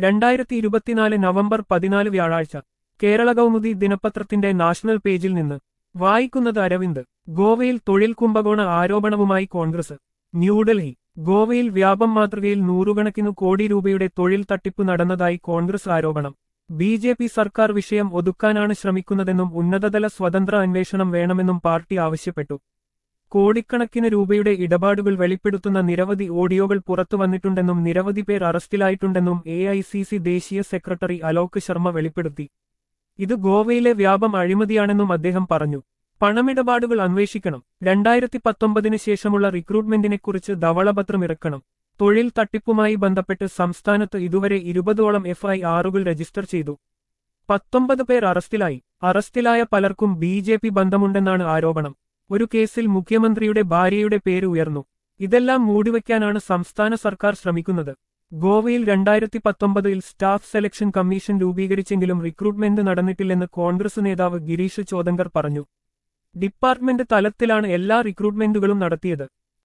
രണ്ടായിരത്തി ഇരുപത്തിനാല് നവംബർ പതിനാല് വ്യാഴാഴ്ച കേരള കൗമുദി ദിനപത്രത്തിന്റെ നാഷണൽ പേജിൽ നിന്ന് വായിക്കുന്നത് അരവിന്ദ് ഗോവയിൽ തൊഴിൽ കുംഭകോണ ആരോപണവുമായി കോൺഗ്രസ് ന്യൂഡൽഹി ഗോവയിൽ വ്യാപം മാതൃകയിൽ നൂറുകണക്കിനു കോടി രൂപയുടെ തൊഴിൽ തട്ടിപ്പ് നടന്നതായി കോൺഗ്രസ് ആരോപണം ബി ജെ പി സർക്കാർ വിഷയം ഒതുക്കാനാണ് ശ്രമിക്കുന്നതെന്നും ഉന്നതതല സ്വതന്ത്ര അന്വേഷണം വേണമെന്നും പാർട്ടി ആവശ്യപ്പെട്ടു കോടിക്കണക്കിന് രൂപയുടെ ഇടപാടുകൾ വെളിപ്പെടുത്തുന്ന നിരവധി ഓഡിയോകൾ പുറത്തു വന്നിട്ടുണ്ടെന്നും നിരവധി പേർ അറസ്റ്റിലായിട്ടുണ്ടെന്നും എ ദേശീയ സെക്രട്ടറി അലോക് ശർമ്മ വെളിപ്പെടുത്തി ഇത് ഗോവയിലെ വ്യാപം അഴിമതിയാണെന്നും അദ്ദേഹം പറഞ്ഞു പണമിടപാടുകൾ അന്വേഷിക്കണം രണ്ടായിരത്തി പത്തൊമ്പതിന് ശേഷമുള്ള റിക്രൂട്ട്മെന്റിനെക്കുറിച്ച് ധവളപത്രം ഇറക്കണം തൊഴിൽ തട്ടിപ്പുമായി ബന്ധപ്പെട്ട് സംസ്ഥാനത്ത് ഇതുവരെ ഇരുപതോളം എഫ് ഐ ആറുകൾ രജിസ്റ്റർ ചെയ്തു പത്തൊമ്പത് പേർ അറസ്റ്റിലായി അറസ്റ്റിലായ പലർക്കും ബി ജെ പി ബന്ധമുണ്ടെന്നാണ് ആരോപണം ഒരു കേസിൽ മുഖ്യമന്ത്രിയുടെ ഭാര്യയുടെ പേര് ഉയർന്നു ഇതെല്ലാം മൂടിവെക്കാനാണ് സംസ്ഥാന സർക്കാർ ശ്രമിക്കുന്നത് ഗോവയിൽ രണ്ടായിരത്തി പത്തൊമ്പതിൽ സ്റ്റാഫ് സെലക്ഷൻ കമ്മീഷൻ രൂപീകരിച്ചെങ്കിലും റിക്രൂട്ട്മെന്റ് നടന്നിട്ടില്ലെന്ന് കോൺഗ്രസ് നേതാവ് ഗിരീഷ് ചോദങ്കർ പറഞ്ഞു ഡിപ്പാർട്ട്മെന്റ് തലത്തിലാണ് എല്ലാ റിക്രൂട്ട്മെന്റുകളും നടത്തിയത്